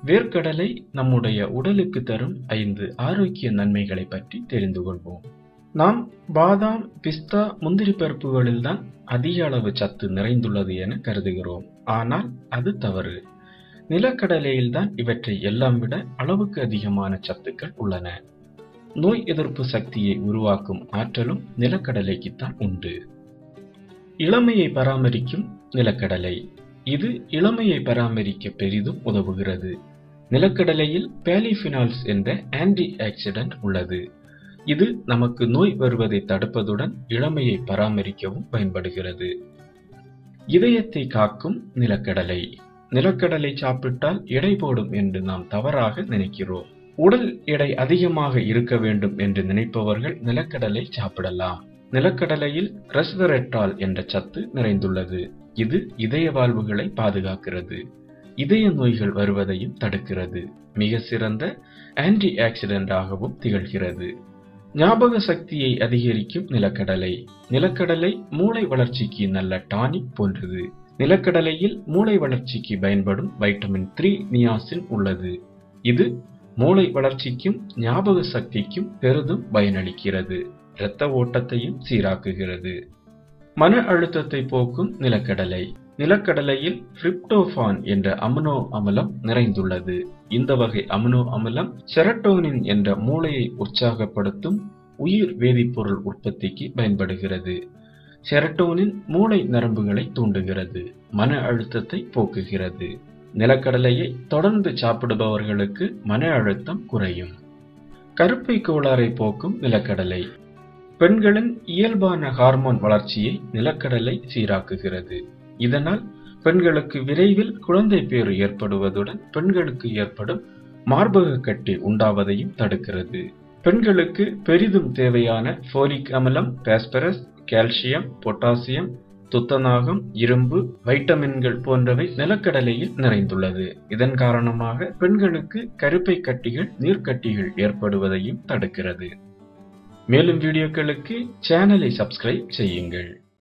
வேர்க்கடலை நம்முடைய உடலுக்கு தரும் ஐந்து ஆரோக்கிய நன்மைகளை பற்றி தெரிந்து கொள்வோம் நாம் பாதாம் பிஸ்தா முந்திரி பருப்புகளில்தான் அதிக அளவு சத்து நிறைந்துள்ளது என கருதுகிறோம் ஆனால் அது தவறு நிலக்கடலையில்தான் இவற்றை எல்லாம் விட அளவுக்கு அதிகமான சத்துக்கள் உள்ளன நோய் எதிர்ப்பு சக்தியை உருவாக்கும் ஆற்றலும் நிலக்கடலைக்குத்தான் உண்டு இளமையை பராமரிக்கும் நிலக்கடலை இது இளமையை பராமரிக்க பெரிதும் உதவுகிறது நிலக்கடலையில் பேலிஃபினால்ஸ் என்ற ஆன்டி ஆக்சிடென்ட் உள்ளது இது நமக்கு நோய் வருவதை தடுப்பதுடன் இளமையை பராமரிக்கவும் பயன்படுகிறது இதயத்தை காக்கும் நிலக்கடலை நிலக்கடலை சாப்பிட்டால் எடை போடும் என்று நாம் தவறாக நினைக்கிறோம் உடல் எடை அதிகமாக இருக்க வேண்டும் என்று நினைப்பவர்கள் நிலக்கடலை சாப்பிடலாம் நிலக்கடலையில் ரெஸ்வெரட்ரால் என்ற சத்து நிறைந்துள்ளது இது இதய வாழ்வுகளை பாதுகாக்கிறது இதய நோய்கள் வருவதையும் தடுக்கிறது மிக சிறந்த ஆன்டி ஆக்சிடென்டாகவும் திகழ்கிறது ஞாபக சக்தியை அதிகரிக்கும் நிலக்கடலை நிலக்கடலை மூளை வளர்ச்சிக்கு நல்ல டானிக் போன்றது நிலக்கடலையில் மூளை வளர்ச்சிக்கு பயன்படும் வைட்டமின் த்ரீ நியாசின் உள்ளது இது மூளை வளர்ச்சிக்கும் ஞாபக சக்திக்கும் பெரிதும் பயனளிக்கிறது இரத்த ஓட்டத்தையும் சீராக்குகிறது மன அழுத்தத்தை போக்கும் நிலக்கடலை நிலக்கடலையில் டிரிப்டோபான் என்ற அமினோ அமிலம் நிறைந்துள்ளது இந்த வகை அமினோ அமிலம் செரட்டோனின் என்ற மூளையை உற்சாகப்படுத்தும் உயிர் வேதிப்பொருள் உற்பத்திக்கு பயன்படுகிறது செரட்டோனின் மூளை நரம்புகளை தூண்டுகிறது மன அழுத்தத்தை போக்குகிறது நிலக்கடலையை தொடர்ந்து சாப்பிடுபவர்களுக்கு மன அழுத்தம் குறையும் கருப்பை கோளாறை போக்கும் நிலக்கடலை பெண்களின் இயல்பான ஹார்மோன் வளர்ச்சியை நிலக்கடலை சீராக்குகிறது இதனால் பெண்களுக்கு விரைவில் குழந்தை பேறு ஏற்படுவதுடன் பெண்களுக்கு ஏற்படும் மார்பக கட்டி உண்டாவதையும் தடுக்கிறது பெண்களுக்கு பெரிதும் தேவையான போலிக் அமிலம் பாஸ்பரஸ் கால்சியம் பொட்டாசியம் துத்தநாகம் இரும்பு வைட்டமின்கள் போன்றவை நிலக்கடலையில் நிறைந்துள்ளது இதன் காரணமாக பெண்களுக்கு கருப்பை கட்டிகள் நீர்க்கட்டிகள் ஏற்படுவதையும் தடுக்கிறது மேலும் வீடியோக்களுக்கு சேனலை சப்ஸ்கிரைப் செய்யுங்கள்